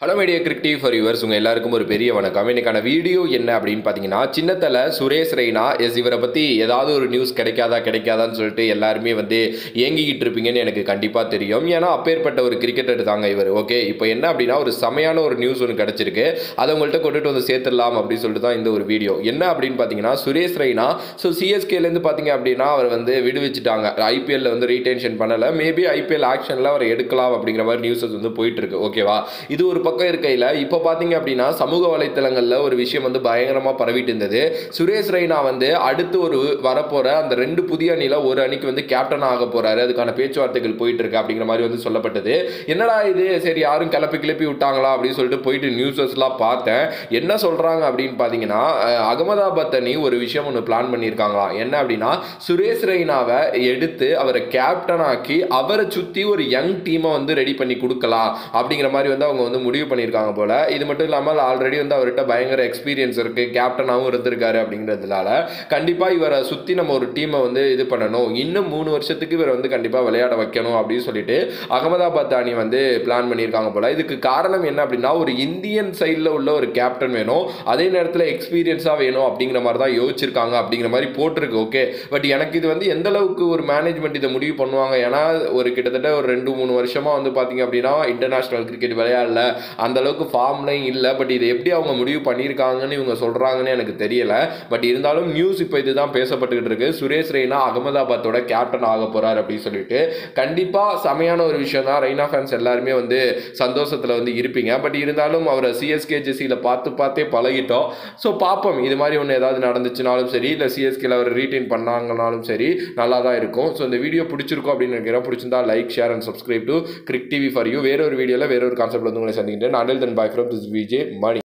hello media crick TV for yours உங்கள் எல்லாருக்கும் ஒரு பெரிய வணக்கம் இன்னைக்கான வீடியோ என்ன அப்படின்னு பார்த்தீங்கன்னா சின்னத்தல சுரேஷ் ரெய்னா எஸ் இவரை பற்றி ஏதாவது ஒரு நியூஸ் கிடைக்காதா கிடைக்காதான்னு சொல்லிட்டு எல்லாருமே வந்து ஏங்கிக்கிட்டு இருப்பீங்கன்னு எனக்கு கண்டிப்பாக தெரியும் ஏன்னா அப்பேற்பட்ட ஒரு கிரிக்கெட்டர் தாங்க இவர் ஓகே இப்போ என்ன அப்படின்னா ஒரு செமையான ஒரு நியூஸ் ஒன்று கிடச்சிருக்கு அதை உங்கள்கிட்ட கொண்டுட்டு வந்து சேர்த்துடலாம் அப்படின்னு சொல்லிட்டு தான் இந்த ஒரு வீடியோ என்ன அப்படின்னு பார்த்தீங்கன்னா சுரேஷ் ரெய்னா ஸோ சிஎஸ்கேலேருந்து பார்த்தீங்க அப்படின்னா அவர் வந்து விடுவிச்சிட்டாங்க ஐபிஎல்ல வந்து ரீடென்ஷன் பண்ணலை மேபி ஐபிஎல் ஆக்ஷனில் அவர் எடுக்கலாம் அப்படிங்கிற மாதிரி நியூஸஸ் வந்து போயிட்டு இருக்கு ஓகேவா இது ஒரு பக்கம் இருக்கையில் இப்போ பார்த்தீங்க அப்படின்னா சமூக வலைத்தளங்களில் ஒரு விஷயம் வந்து பயங்கரமாக பரவிட்டு இருந்தது சுரேஷ் ரெய்னா வந்து அடுத்து ஒரு வரப்போற அந்த ரெண்டு புதிய அணியில் ஒரு அணிக்கு வந்து கேப்டன் ஆக போறாரு அதுக்கான பேச்சுவார்த்தைகள் போயிட்டு இருக்கு அப்படிங்கிற மாதிரி வந்து சொல்லப்பட்டது என்னடா இது சரி யாரும் கிளப்பி கிளப்பி விட்டாங்களா அப்படின்னு சொல்லிட்டு போயிட்டு நியூஸஸ்லாம் பார்த்தேன் என்ன சொல்றாங்க அப்படின்னு பார்த்தீங்கன்னா அஹ், அகமதாபாத் அணி ஒரு விஷயம் ஒன்று பிளான் பண்ணியிருக்காங்களாம் என்ன அப்படின்னா சுரேஷ் ரெய்னாவை எடுத்து அவரை கேப்டன் ஆக்கி அவரை சுற்றி ஒரு யங் டீமை வந்து ரெடி பண்ணி கொடுக்கலாம் அப்படிங்கிற மாதிரி வந்து அவங்க வந்து முடிவு பண்ணியிருக்காங்க போல இது மட்டும் இல்லாமல் ஆல்ரெடி வந்து அவர்கிட்ட பயங்கர எக்ஸ்பீரியன்ஸ் இருக்கு கேப்டனாகவும் இருந்திருக்காரு அப்படிங்கிறதுனால கண்டிப்பாக இவரை சுற்றி நம்ம ஒரு டீமை வந்து இது பண்ணணும் இன்னும் மூணு வருஷத்துக்கு இவரை வந்து கண்டிப்பாக விளையாட வைக்கணும் அப்படின்னு சொல்லிட்டு அகமதாபாத் அணி வந்து பிளான் பண்ணியிருக்காங்க போல இதுக்கு காரணம் என்ன அப்படின்னா ஒரு இந்தியன் சைடில் உள்ள ஒரு கேப்டன் வேணும் அதே நேரத்தில் எக்ஸ்பீரியன்ஸாக வேணும் அப்படிங்கிற மாதிரி தான் யோசிச்சிருக்காங்க அப்படிங்கிற மாதிரி போட்டிருக்கு ஓகே பட் எனக்கு இது வந்து எந்த அளவுக்கு ஒரு மேனேஜ்மெண்ட் இதை முடிவு பண்ணுவாங்க ஏன்னா ஒரு கிட்டத்தட்ட ஒரு ரெண்டு மூணு வருஷமா வந்து பார்த்தீங்க அப்படின்னா இன்டர்நேஷனல் கிரிக்கெட் விளையாடல அந்த அளவுக்கு ஃபார்ம்லையும் இல்லை பட் இதை எப்படி அவங்க முடிவு பண்ணியிருக்காங்கன்னு இவங்க சொல்றாங்கன்னு எனக்கு தெரியல பட் இருந்தாலும் நியூஸ் இப்போ இதுதான் பேசப்பட்டுக்கிட்டு இருக்கு சுரேஷ் ரெய்னா அகமதாபாத்தோட கேப்டன் ஆக போறார் அப்படின்னு சொல்லிட்டு கண்டிப்பா செமையான ஒரு விஷயம் தான் ரெய்னா ஃபேன்ஸ் எல்லாருமே வந்து சந்தோஷத்துல வந்து இருப்பீங்க பட் இருந்தாலும் அவரை சிஎஸ்கே ஜெசியில் பார்த்து பார்த்தே பழகிட்டோம் ஸோ பார்ப்போம் இது மாதிரி ஒன்று ஏதாவது நடந்துச்சுனாலும் சரி இல்லை சிஎஸ்கேல அவர் ரீட்டைன் பண்ணாங்கனாலும் சரி நல்லா தான் இருக்கும் ஸோ இந்த வீடியோ பிடிச்சிருக்கும் அப்படின்னு நினைக்கிறேன் பிடிச்சிருந்தா like share and subscribe to crick TV for you வேற ஒரு வீடியோவில் வேற ஒரு கான்செப்ட் வந்து உங்களை சந்திக்கின்றேன் until then bye from this VJ money